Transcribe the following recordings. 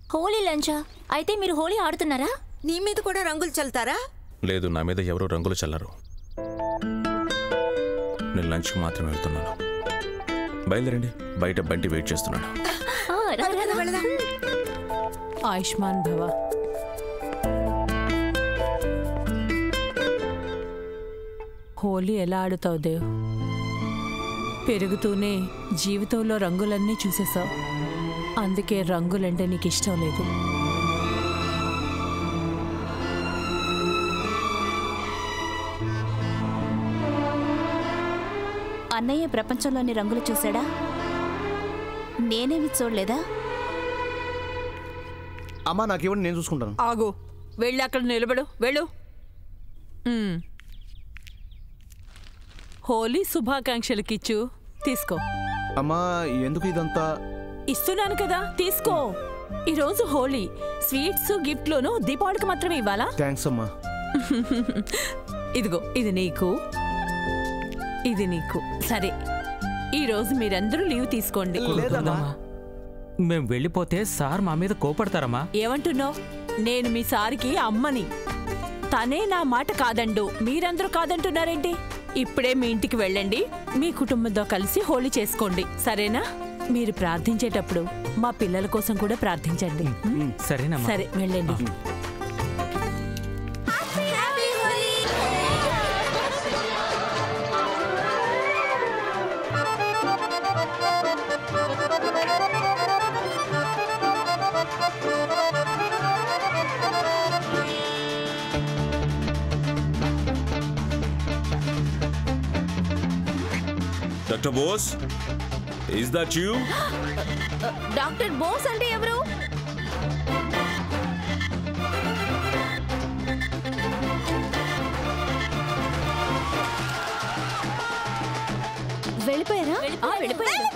హోలీ లంచా అయితే మీరు హోలీ ఆడుతున్నారా నీ మీద కూడా రంగులు చల్లుతారా లేదు నా మీద ఎవరు రంగులు చల్లరు నేను లంచ్కి మాత్రమే వెళ్తున్నాను బయలుదేరండి బయట బంటి వెయిట్ చేస్తున్నాడు ఆ, రా, రా, రా. వెళదాం ఆయుష్మాన్ భవ హోలీ ఎలా ఆడుతావు దేవ్ పెరుగుతూనే జీవితంలో రంగులన్నీ చూసేసావు అందుకే రంగులంటే నీకు ఇష్టం లేదు అన్నయ్య ప్రపంచంలోని రంగులు చూసాడా నేనేమి చూడలేదా అమ్మా నాకు ఇవ్వండి నేను చూసుకుంటాను ఆగు వెళ్ళి అక్కడ నిలబడు వెళ్ళు మ్మ్. హోలీ శుభాకాంక్షలకిచ్చు తీసుకో అమ్మా ఎందుకు ఇదంతా ఇస్తున్నాను కదా తీసుకో ఈరోజు హోలీ స్వీట్స్ గిఫ్ట్లోను దీపావళికి మాత్రమే ఇవ్వాలా థ్యాంక్స్ అమ్మా ఇదిగో ఇది నీకు ఇది నీకు సరే ఈరోజు మీరందరూ లీవ్ తీసుకోండి లేదమ్మా మేం వెళ్ళిపోతే సార్ మా మీద కోపడతారమ్మా ఏమంటున్నావు నేను మీ సారికి అమ్మని తనే నా మాట కాదండు మీరందరూ కాదంటున్నారేంటి ఇప్పుడే మీ ఇంటికి వెళ్ళండి మీ కుటుంబంతో కలిసి హోళీ చేసుకోండి సరేనా మీరు ప్రార్థించేటప్పుడు మా పిల్లల కోసం కూడా ప్రార్థించండి సరేనమ్మా సరే వెళ్ళండి doctor Bose is that you doctor Bose అంటే ఎవరు వెళ్ళిపోయారా ఆ, వెళ్ళిపోయారు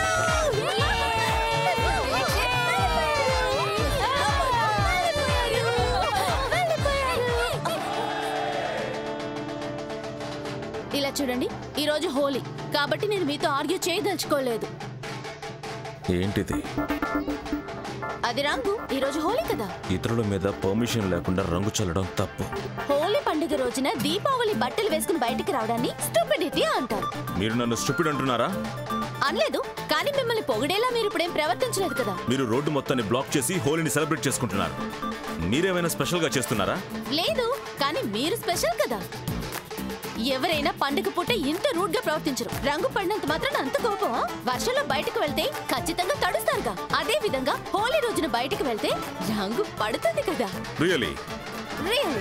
ఇలా చూడండి ఈ రోజు హోలీ కాబట్టి నేను మీతో ఆర్గ్యూ చేయదలుచుకోలేదు ఏంటిది అది రంగు ఈ రోజు హోలీ కదా ఇతరుల మీద పర్మిషన్ లేకుండా రంగు చల్లడం తప్పు హోలీ పండుగ రోజున దీపావళి బట్టలు వేసుకుని బయటికి రావడాన్ని స్టూపిడిటీ అంటారు మీరు నన్ను స్టూపిడ్ అంటున్నారా అనలేదు కానీ మిమ్మల్ని పొగిడేలా మీరు ఇప్పుడేం ప్రవర్తించలేదు కదా మీరు రోడ్డు మొత్తాన్ని బ్లాక్ చేసి హోలీని సెలబ్రేట్ చేసుకుంటున్నారు మీరేమైనా స్పెషల్గా చేస్తున్నారా లేదు కానీ మీరు స్పెషల్ కదా ఎవరైనా పండుగ పూట ఇంత రూడ్ గా ప్రవర్తించరు రంగు పడినంత మాత్రం అంత కోపం వర్షంలో బయటకు వెళ్తే ఖచ్చితంగా తడుస్తారుగా అదే విధంగా హోలీ రోజున బయటకు వెళ్తే రంగు పడుతుంది కదా రియలీ రియల్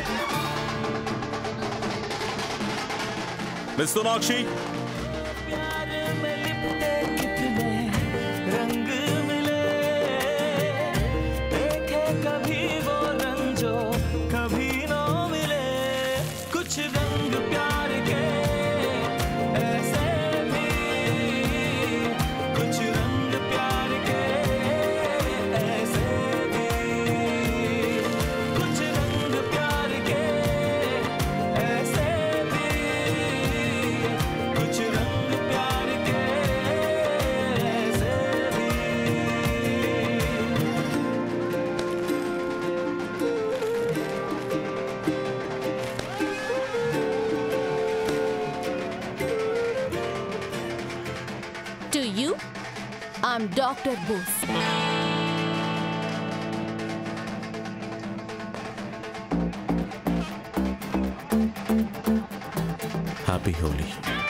మిస్ సోనాక్షి रंग मिले देखे कभी वो रंग जो कभी ना मिले कुछ रंग प्यार के ऐसे भी कुछ रंग प्यार के ऐसे भी कुछ रंग प्यार के ऐसे भी कुछ रंग प्यार के ऐसे भी to you I'm doctor Bose happy Holi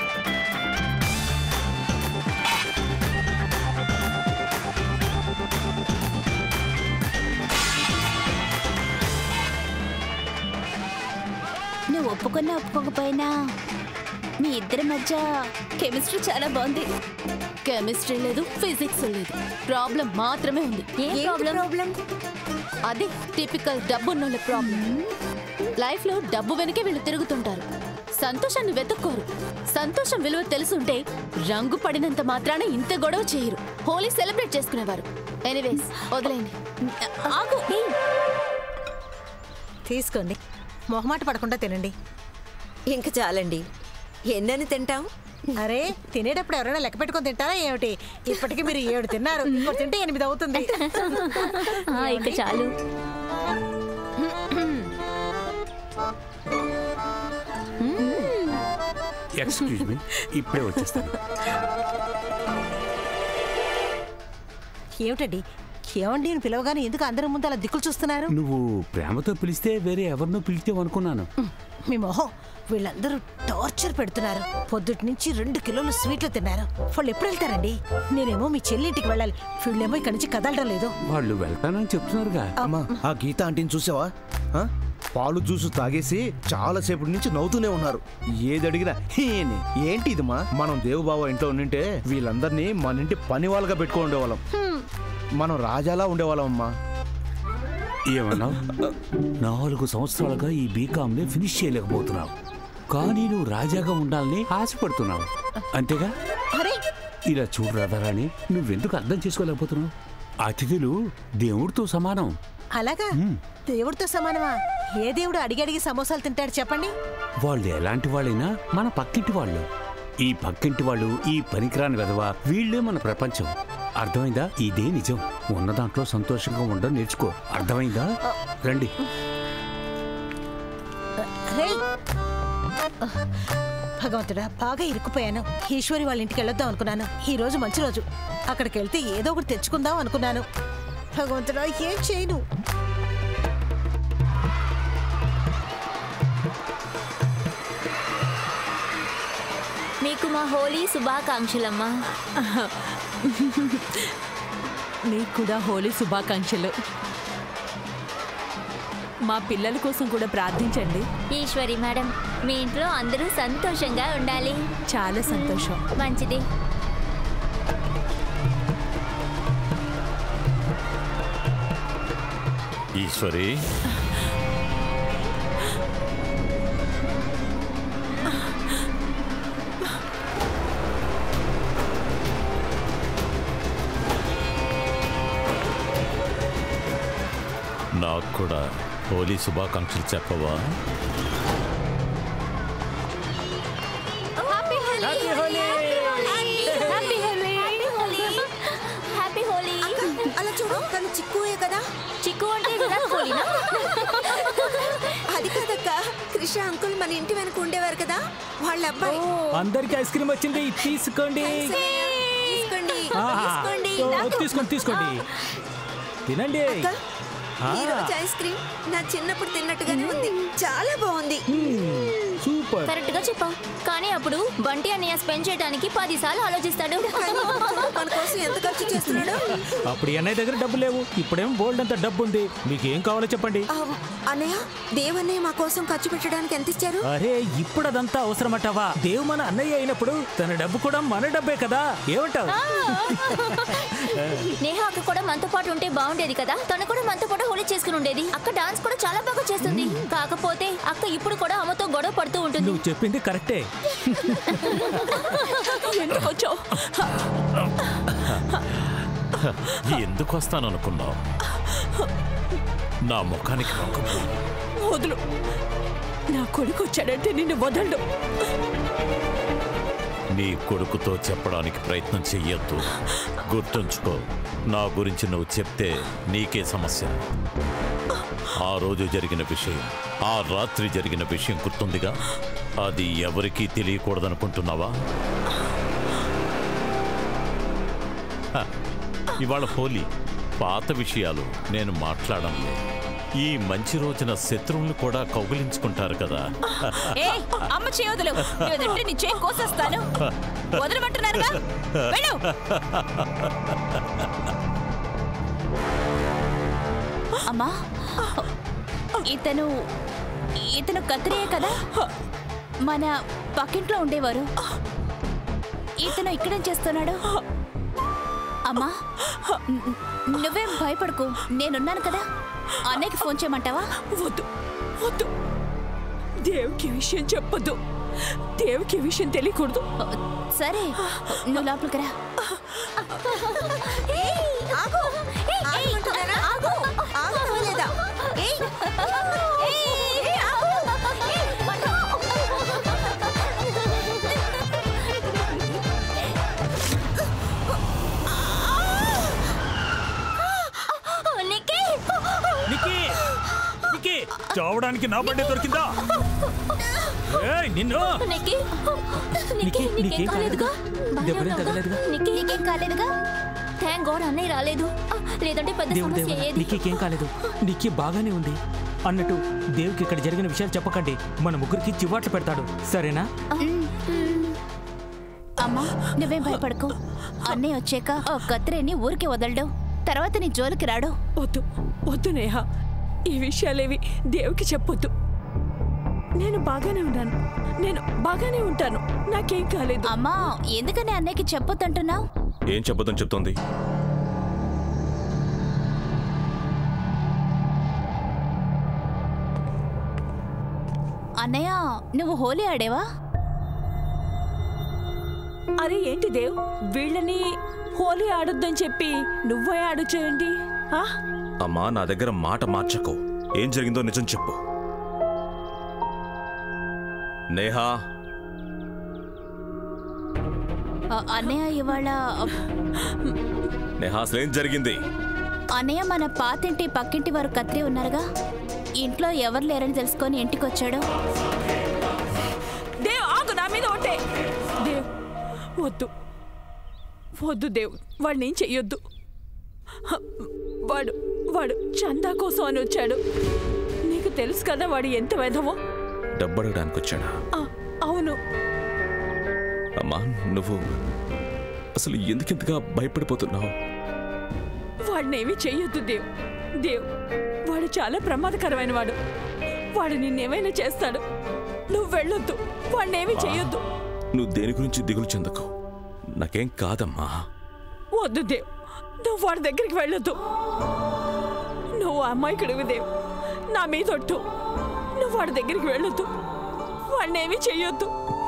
నువ్వు ఒప్పుకున్నా ఒప్పుకోకపోయినా మీ ఇద్దరి మధ్య కెమిస్ట్రీ చాలా బాగుంది కెమిస్ట్రీ లేదు ఫిజిక్స్ లేదు ప్రాబ్లం మాత్రమే ఉంది ఏ ప్రాబ్లం అది టిపికల్ డబ్బున్నోళ్ళ ప్రాబ్లం లైఫ్ లో డబ్బు వెనకే వీళ్ళు తిరుగుతుంటారు సంతోషాన్ని వెతుక్కోరు సంతోషం విలువ తెలుసుంటే రంగు పడినంత మాత్రాన ఇంత గొడవ చేయరు హోలీ సెలబ్రేట్ చేసుకునేవారు ఎనీవేస్ వదిలేయండి ఆగు ఏయ్. తీసుకోండి మొహమాట పడకుండా తినండి ఇంక చాలండి ఎన్నని తింటాం అరే తినేటప్పుడు ఎవరైనా లెక్క పెట్టుకొని తింటారా ఏమిటి ఇప్పటికి మీరు ఏడు తిన్నారు ఇప్పుడు తింటే ఎనిమిది అవుతుంది ఆ, ఇక చాలు ఎక్స్క్యూజ్ మీ ఇప్పుడే వచ్చేస్తాను ఏమిటండి ఏమండి నేను పిలవగానే ఎందుకు అందరి ముందు అలా దిక్కులు చూస్తున్నారు నువ్వు ప్రేమతో పిలిస్తే వేరే ఎవరినో పిలిచావు అనుకున్నాను మీ మొహం వీళ్ళందరూ టార్చర్ పెడుతున్నారు పొద్దుటి నుంచి రెండు కిలోలు స్వీట్లు తిన్నారు వాళ్ళు ఎప్పుడు వెళ్తారండి నేనేమో మీ చెల్లింటికి వెళ్ళాలి వీళ్ళేమో ఇక్కడి నుంచి కదలడం లేదు వాళ్ళు వెళ్తానని చెప్తున్నారుగా అమ్మా ఆ గీత ఆంటీని చూసావా ఆ? పాలు జ్యూసు తాగేసి చాలా సేపటి నుంచి నవ్వుతూనే ఉన్నారు ఏది అడిగినా "హేనే, ఏంటి ఇది మా మనం దేవుబావ ఇంట్లో ఉండింటే వీళ్ళందరినీ మన ఇంటి పని వాళ్ళగా పెట్టుకో ఉండేవాళ్ళం మనం రాజాలా ఉండేవాళ్ళం అమ్మా ఏమన్నావు నాలుగు సంవత్సరాలుగా ఈ బీకామ్ని ఫినిష్ చేయలేకపోతున్నావు కానీ నువ్వు రాజాగా ఉండాలని ఆశపడుతున్నావు అంతేగా అరే ఇలా చూడు రాధారాణి నువ్వెందుకు అర్థం చేసుకోలేకపోతున్నావు అతిథులు దేవుడితో సమానం అలాగా దేవుడితో సమానమా ఏ దేవుడు అడిగి అడిగి సమోసాలు తింటాడు చెప్పండి వాళ్ళు ఎలాంటి వాళ్ళైనా మన పక్కింటి వాళ్ళు ఈ పక్కింటి వాళ్ళు ఈ పనికిరాని వెధవ వీళ్ళే మన ప్రపంచం అర్థమైందా ఇదే నిజం ఉన్న దాంట్లో సంతోషంగా ఉండడం నేర్చుకో అర్థమైందా రండి రేయ్! భగవంతుడా బాగా ఇరుక్కుపోయాను ఈశ్వరి వాళ్ళ ఇంటికి వెళ్ళొద్దాం అనుకున్నాను ఈ రోజు మంచి రోజు అక్కడికి వెళ్తే ఏదో ఒకటి తెచ్చుకుందాం అనుకున్నాను భగవంతుడా ఏం చేయను మీకు మా హోలీ శుభాకాంక్షలమ్మా నీకు కూడా హోలీ శుభాకాంక్షలు మా పిల్లల కోసం కూడా ప్రార్థించండి ఈశ్వరి మేడం మీ ఇంట్లో అందరూ సంతోషంగా ఉండాలి చాలా సంతోషం మంచిది ఈశ్వరి నాకు కూడా హోలీ శుభాకాంక్షలు చెప్పవా happy Holi happy Holi happy Holi అలా చూడు తను చిక్కువే కదా చిక్కు అంటే విరాట్ కోహ్లీనా అది కాదక్క కృష్ణ అంకుల్ మన ఇంటి వెనక ఉండేవారు కదా వాళ్ళ అబ్బాయి అందరికి ఐస్ క్రీమ్ వచ్చింది తీసుకోండి తీసుకోండి ఆహా. తీసుకోండి ఓ, తీసుకోండి తీసుకోండి తినండి అక్క, ఈ రోజు ఐస్ క్రీమ్ నా చిన్నప్పుడు తిన్నట్టుగానే ఉంది చాలా బాగుంది సూపర్ కరెక్ట్ గా చెప్పావు కానీ అప్పుడు బంటి అన్నయ్య స్పెండ్ చేయడానికి పది సార్లు ఆలోచిస్తాడు కానీ మన కోసం ఎంత ఖర్చు చేస్తున్నాడు అప్పుడు అన్నయ్య దగ్గర డబ్బు లేవు ఇప్పుడేం బోల్డ్ అంత డబ్బు ఉంది మీకు ఏం కావాలో చెప్పండి ఆ, అన్నయ్య దేవన్నయ్య మా కోసం ఖర్చు పెట్టడానికి ఎంత ఇచ్చారు అరే ఇప్పుడు అదంతా అవసరమటావా దేవు మన అన్నయ్య అయినప్పుడు తన డబ్బు కూడా మన డబ్బే కదా ఏమంటావు నేహ అక్క కూడా మనతో పాటు ఉంటే బాగుండేది కదా తను కూడా మనతో పాటు హోలీ చేసుకుని ఉండేది అక్క డాన్స్ కూడా చాలా బాగా చేస్తుంది కాకపోతే అక్క ఇప్పుడు కూడా అమ్మతో గొడవ పడుతూ ఉంటుంది నువ్వు చెప్పింది కరెక్టే ఎందుకు వచ్చావు ఎందుకు వస్తాననుకున్నావు నా ముఖానికి రంగు వదులు నా కొడుకు వచ్చాడంటే నిన్ను వదలడు నీ కొడుకుతో చెప్పడానికి ప్రయత్నం చెయ్యొద్దు గుర్తుంచుకో నా గురించి నువ్వు చెప్తే నీకే సమస్య ఆ రోజు జరిగిన విషయం ఆ రాత్రి జరిగిన విషయం గుర్తుందిగా అది ఎవరికీ తెలియకూడదనుకుంటున్నావా హ, ఇవాళ హోలీ పాత విషయాలు నేను మాట్లాడడం లేదు ఈ మంచి రోజున శత్రువులు కూడా కౌగిలించుకుంటారు కదా ఏ అమ్మ చేయదులు వదిలితే నీ చేయి కోసేస్తాను వదలమంటున్నారుగా వెళ్ళు అమ్మా ఇతను ఇతను కత్రియే కదా మన పక్కింట్లో ఉండేవారు ఇతను ఇక్కడేం చేస్తున్నాడు అమ్మా ను- నువ్వేం భయపడకు నేనున్నాను కదా అన్నయ్యకి ఫోన్ చేయమంటావా వద్దు వద్దు దేవుకి ఈ విషయం చెప్పొద్దు దేవుకి ఈ విషయం తెలియకూడదు సరే నువ్వు లోపలికి రా ఆగు ఆగమంటున్నానా? ఆగుతావా లేదా? ఏయ్, ఏయ్, ఆగు. ఏయ్, పట్టు. రావడానికి నా బండి దొరికిందా ఏయ్, నిన్ను నిక్కి నిక్కి, నిక్కి నీకేం నీకేం కాలేదుగా దెబ్బలేం తగలేదుగా? నిక్కి నీకేం కాలేదుగా థ్యాంక్ గాడ్ అన్నయ్య రాలేదు ఆ, లేదంటే పెద్ద దేవుడు సమస్య దేవుడు ఏది నీకేం కాలేదు నీకే బాగానే ఉంది అన్నట్టు దేవుకి ఇక్కడ జరిగిన విషయాలు చెప్పకండి మన ముగ్గురికి చివాట్లు పెడతాడు సరేనా అమ్మా నువ్వేం భయపడకు అన్నయ్య వచ్చాక ఆ కత్తిరేని ఊరికి వదలడు తర్వాత నీ జోలికి రాడు వద్దు వద్దు నేహ ఈ విషయాలేవి దేవుకి చెప్పొద్దు నేను బాగానే ఉన్నాను నేను బాగానే ఉంటాను నాకేం కాలేదు అమ్మా ఎందుకని అన్నయ్యకి చెప్పొద్దంటున్నావు ఏం చెప్పొద్దని చెప్తోంది అన్నయ్య నువ్వు హోలీ ఆడేవా అరే ఏంటి దేవ్ వీళ్ళని హోలీ ఆడొద్దని చెప్పి నువ్వే ఆడొచ్చేయండి ఆ? అమ్మా నా దగ్గర మాట మార్చకు ఏం జరిగిందో నిజం చెప్పు నేహా ఆ, అన్నయ్య ఇవాళ నేహా అసలు ఏం జరిగింది అన్నయ్య మన పాతింటి పక్కింటి వారు కత్రి ఉన్నారుగా ఇంట్లో ఎవరు లేరని తెలుసుకొని ఇంటికి వచ్చాడు దేవ్ ఆగు నా మీద ఒట్టే దేవ్ వద్దు వద్దు దేవ్ వాడిని ఏం చెయ్యొద్దు హ, వాడు వాడు చందా కోసం అని వచ్చాడు నీకు తెలుసు కదా వాడు ఎంత వెధవో డబ్బు అడగడానికి వచ్చాడా ఆ, అవును అమ్మా నువ్వు అసలు ఎందుకింతగా భయపడిపోతున్నావు వాడినేమీ చెయ్యొద్దు దేవ్ దేవ్ వాడు చాలా ప్రమాదకరమైన వాడు వాడు నిన్నేమైనా చేస్తాడు నువ్వు వెళ్ళొద్దు వాడినేమీ చెయ్యొద్దు నువ్వు దేని గురించి దిగులు చెందకు నాకేం కాదమ్మా వద్దు దేవ్ నువ్వు వాడి దగ్గరికి వెళ్ళొద్దు నువ్వు అమ్మాయికుడివి దేవ్ నా మీద ఒట్టు నువ్వు వాడి దగ్గరికి వెళ్ళొద్దు వాడినేమీ చెయ్యొద్దు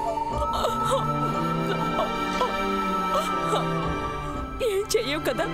ఏం చెయ్యవు కదా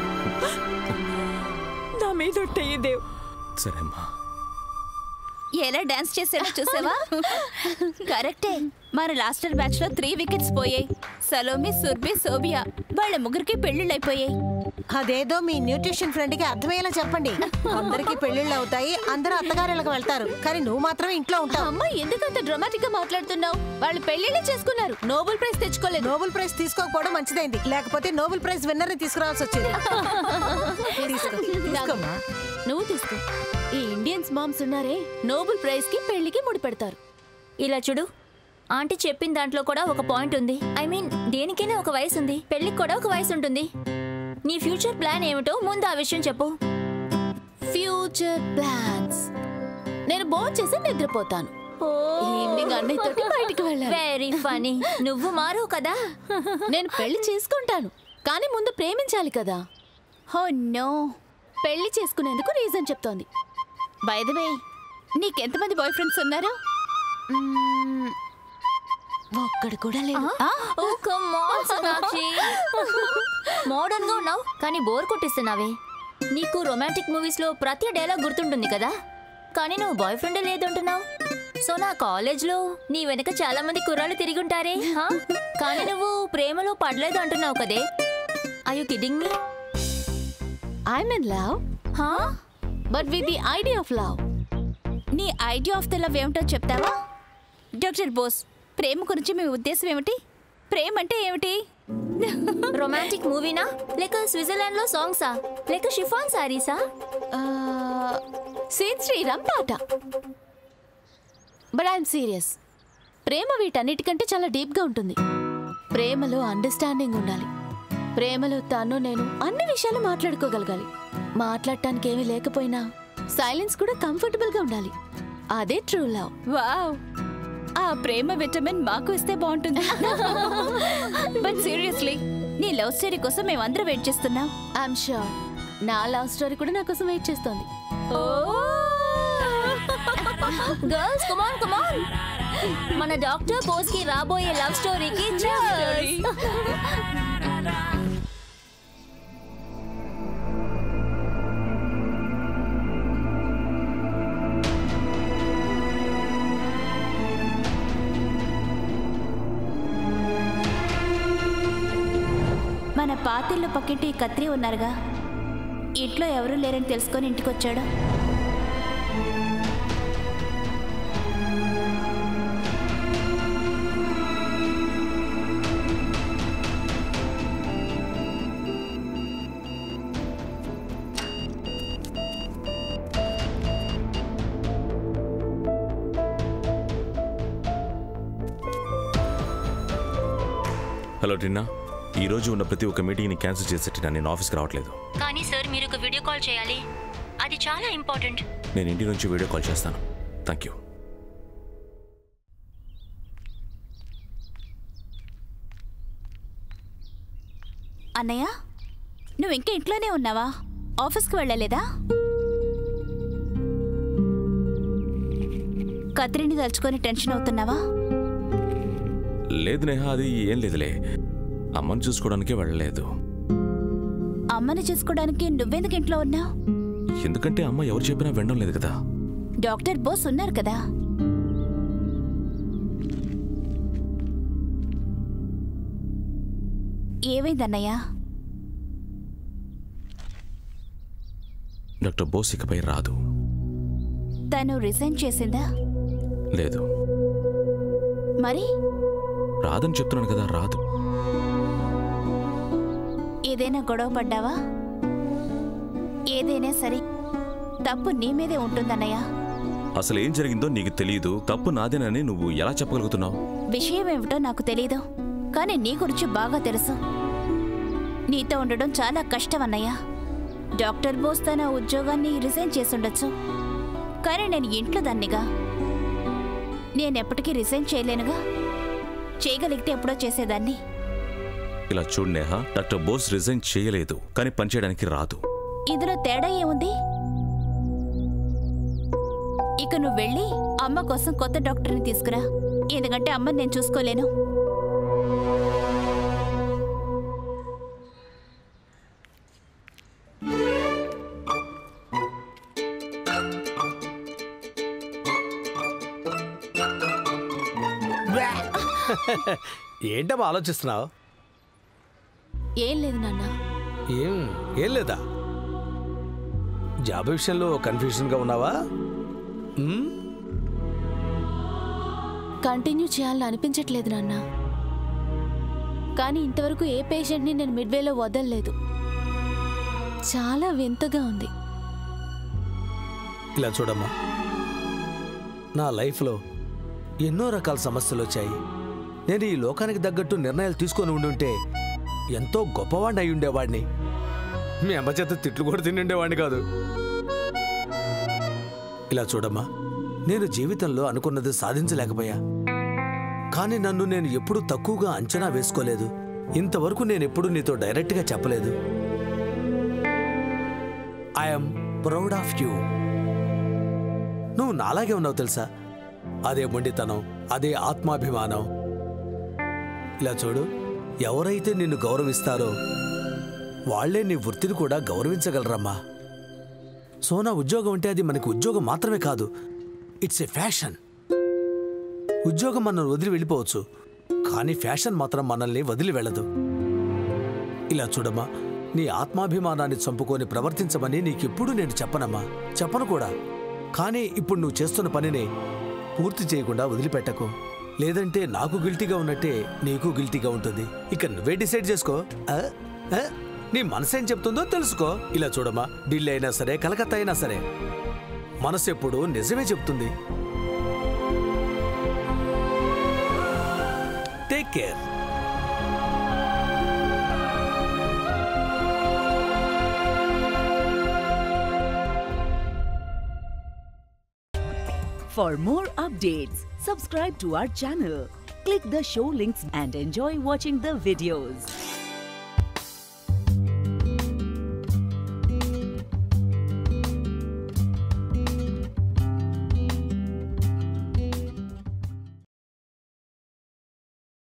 నా మీద ఒట్టయ్యి దేవ్ సరే అమ్మా ఎలా డాన్స్ చేసాడో చూసావా కరెక్టే మన లాస్టర్ బ్యాచ్ లో త్రీ వికెట్స్ పోయాయి సలోమి సుర్బి సోబియా వాళ్ళ ముగ్గురికి పెళ్లిళ్ళైపోయాయి అదేదో మీ న్యూట్రిషన్ ఫ్రెండ్ కి అర్థమయ్యేలా చెప్పండి అందరికి పెళ్లిళ్ళు అవుతాయి అందరూ అత్తగారిళ్ళకి వెళ్తారు కానీ నువ్వు మాత్రం ఇంట్లో ఉంటావు అమ్మ ఎందుకంత డ్రామాటిక్ గా మాట్లాడుతున్నావు వాళ్ళు పెళ్లిళ్ళే చేసుకున్నారు నోబెల్ ప్రైజ్ తెచ్చుకోలేదు నోబెల్ ప్రైజ్ తీసుకోకపోవడం మంచిదైంది లేకపోతే నోబెల్ ప్రైజ్ విన్నర్ ని తీసుకురావాల్సి వచ్చేది తీసుకో తీసుకోమ్మా నువ్వు తీసుకో ఈ ఇండియన్స్ మామ్స్ ఉన్నారే నోబెల్ ప్రైజ్ కి పెళ్లికి ముడిపెడతారు ఇలా చూడు ఆంటీ చెప్పిన దాంట్లో కూడా ఒక పాయింట్ ఉంది ఐ మీన్ దేనికైనా ఒక వయసు ఉంది పెళ్ళికి కూడా ఒక వయసు ఉంటుంది నీ ఫ్యూచర్ ప్లాన్ ఏమిటో ముందు ఆ విషయం చెప్పు ఫ్యూచర్ ప్లాన్స్ నేను బోన్ చేసి నిద్రపోతాను ఈవినింగ్ అన్నయ్యతోటి బయటికి వెళ్ళాలి వెరీ ఫనీ నువ్వు మారు కదా నేను పెళ్లి చేసుకుంటాను కానీ ముందు ప్రేమించాలి కదా హో నో పెళ్లి చేసుకునేందుకు రీజన్ చెప్తోంది బై ద వే నీకెంతమంది బాయ్ ఫ్రెండ్స్ ఉన్నారు మ్మ్, ఒక్కడు కూడా లేదు ఆ? Oh come on Sonakshi modern గా ఉన్నావు కానీ బోర్ కొట్టిస్తున్నావే నీకు రొమాంటిక్ మూవీస్ లో ప్రతి డైలాగ్ గుర్తుంటుంది కదా కానీ నువ్వు బాయ్ ఫ్రెండ్ లేదంటున్నావు సో నా కాలేజ్ లో నీ వెనక చాలా మంది కుర్రాళ్ళు తిరిగి ఉంటారే హా? కానీ నువ్వు ప్రేమలో పడలేదు అంటున్నావు కదే I you kidding me I'm in love హా but with the idea of love నీ ఐడియా ఆఫ్ ద లవ్ ఏమిటో చెప్తావా డాక్టర్ బోస్ ప్రేమ గురించి మీ ఉద్దేశం ఏమిటి ప్రేమ అంటే ఏమిటి రొమాంటిక్ మూవీనా లేక స్విట్జర్లాండ్ లో సాంగ్సా లేక షిఫాన్ సారీసా సేన్ శ్రీరామ్ పాట బట్ ఐఎమ్ సీరియస్ ప్రేమ వీటన్నిటికంటే చాలా డీప్గా ఉంటుంది ప్రేమలో అండర్స్టాండింగ్ ఉండాలి ప్రేమలో తను నేను అన్ని విషయాలు మాట్లాడుకోగలగాలి మాట్లాడటానికి ఏమీ లేకపోయినా సైలెన్స్ కూడా కంఫర్టబుల్ గా ఉండాలి అదే ట్రూ లవ్ వావ్ ఆ ప్రేమ విటమిన్ మాకు ఇస్తే బాగుంటుంది బట్ సీరియస్లీ నీ లవ్ స్టోరీ కోసం మేమందరం వెయిట్ చేస్తున్నాం ఐఎమ్ షూర్ నా లవ్ స్టోరీ కూడా నా కోసం వెయిట్ చేస్తోంది గర్ల్స్ కమాన్ కమాన్ మన డాక్టర్ బోస్ కి రాబోయే లవ్ స్టోరీకి మన పాతిళ్ళు పక్కింటి కత్రి ఉన్నారుగా ఇంట్లో ఎవరూ లేరని తెలుసుకొని ఇంటికి వచ్చాడు హలో టిన్నా ఈ రోజు ఉన్న ప్రతి ఒక్క మీటింగ్ని క్యాన్సిల్ చేసేట్టినా నేను ఆఫీస్కి రావట్లేదు కానీ సార్ మీరు ఒక వీడియో కాల్ చేయాలి అది చాలా ఇంపార్టెంట్ నేను ఇంటి నుంచి వీడియో కాల్ చేస్తాను థ్యాంక్ యూ అన్నయ్య నువ్వు ఇంకా ఇంట్లోనే ఉన్నావా ఆఫీస్కి వెళ్ళలేదా కత్రిని తలుచుకొని టెన్షన్ అవుతున్నావా లేదు నేహ అది ఏం లేదులే అమ్మని చూసుకోవడానికే వెళ్ళలేదు అమ్మని చూసుకోవడానికి నువ్వెందుకు ఇంట్లో ఉన్నావు ఎందుకంటే అమ్మ ఎవరు చెప్పినా వినడం లేదు కదా డాక్టర్ బోస్ ఉన్నారు కదా ఏమైందన్నయ్య డాక్టర్ బోస్ ఇకపై రాదు తను రిజైన్ చేసిందా లేదు మరి రాదని చెప్తున్నాను కదా రాదు ఏదైనా గొడవ పడ్డావా ఏదైనా సరే తప్పు నీ మీదే ఉంటుందన్నయ్య అసలు ఏం జరిగిందో నీకు తెలియదు తప్పు నాదేనని నువ్వు ఎలా చెప్పగలుగుతున్నావు విషయం ఏమిటో నాకు తెలీదు కానీ నీ గురించి బాగా తెలుసు నీతో ఉండడం చాలా కష్టం అన్నయ్య డాక్టర్ బోస్ తన ఉద్యోగాన్ని రిజైన్ చేసుండొచ్చు కానీ నేను ఇంట్లో దాన్నిగా నేనెప్పటికీ రిజైన్ చేయలేనుగా చేయగలిగితే ఎప్పుడో చేసేదాన్ని ఇలా చూడు నేహ డాక్టర్ బోస్ రిజైన్ చేయలేదు కానీ పనిచేయడానికి రాదు ఇందులో తేడా ఏముంది ఇక నువ్వు వెళ్ళి అమ్మ కోసం కొత్త డాక్టర్ని తీసుకురా ఎందుకంటే అమ్మని నేను చూసుకోలేను ఏంటమ్మా ఆలోచిస్తున్నావు ఏం లేదు నాన్న ఏం ఏం లేదా జాబ్ విషయంలో కన్ఫ్యూజన్గా ఉన్నావా ఉమ్, కంటిన్యూ చేయాలని అనిపించట్లేదు నాన్న కానీ ఇంతవరకు ఏ పేషెంట్ని నేను మిడ్వేలో వదలలేదు చాలా వింతగా ఉంది ఇలా చూడమ్మా నా లైఫ్లో ఎన్నో రకాల సమస్యలు వచ్చాయి నేను ఈ లోకానికి తగ్గట్టు నిర్ణయాలు తీసుకొని ఉండుంటే ఎంతో గొప్పవాడిని అయి ఉండేవాడిని మీ అమ్మ చేత తిట్లు కూడా తిని ఉండేవాడిని కాదు ఇలా చూడమ్మా నేను జీవితంలో అనుకున్నది సాధించలేకపోయా కానీ నన్ను నేను ఎప్పుడూ తక్కువగా అంచనా వేసుకోలేదు ఇంతవరకు నేను ఎప్పుడూ నీతో డైరెక్ట్గా చెప్పలేదు ఐఎమ్ ప్రౌడ్ ఆఫ్ యూ నువ్వు నాలాగే ఉన్నావు తెలుసా అదే మొండితనం అదే ఆత్మాభిమానం ఇలా చూడు ఎవరైతే నిన్ను గౌరవిస్తారో వాళ్లే నీ వృత్తిని కూడా గౌరవించగలరమ్మా సోనా ఉద్యోగం అంటే అది మనకి ఉద్యోగం మాత్రమే కాదు ఇట్స్ ఏ ఫ్యాషన్ ఉద్యోగం మనల్ని వదిలి వెళ్ళిపోవచ్చు కానీ ఫ్యాషన్ మాత్రం మనల్ని వదిలి వెళ్ళదు ఇలా చూడమ్మా నీ ఆత్మాభిమానాన్ని చంపుకొని ప్రవర్తించమని నీకెప్పుడు నేను చెప్పనమ్మా చెప్పను కూడా కానీ ఇప్పుడు నువ్వు చేస్తున్న పనిని పూర్తి చేయకుండా వదిలిపెట్టకు లేదంటే నాకు గిల్టీగా ఉన్నట్టే నీకు గిల్టీగా ఉంటుంది ఇక నువ్వే డిసైడ్ చేసుకో ఆ? ఆ? నీ మనసేం చెప్తుందో తెలుసుకో ఇలా చూడమ్మా ఢిల్లీ అయినా సరే కలకత్తా అయినా సరే మనసు ఎప్పుడు నిజమే చెప్తుంది take care For more updates, subscribe to our channel, click the show links and enjoy watching the videos.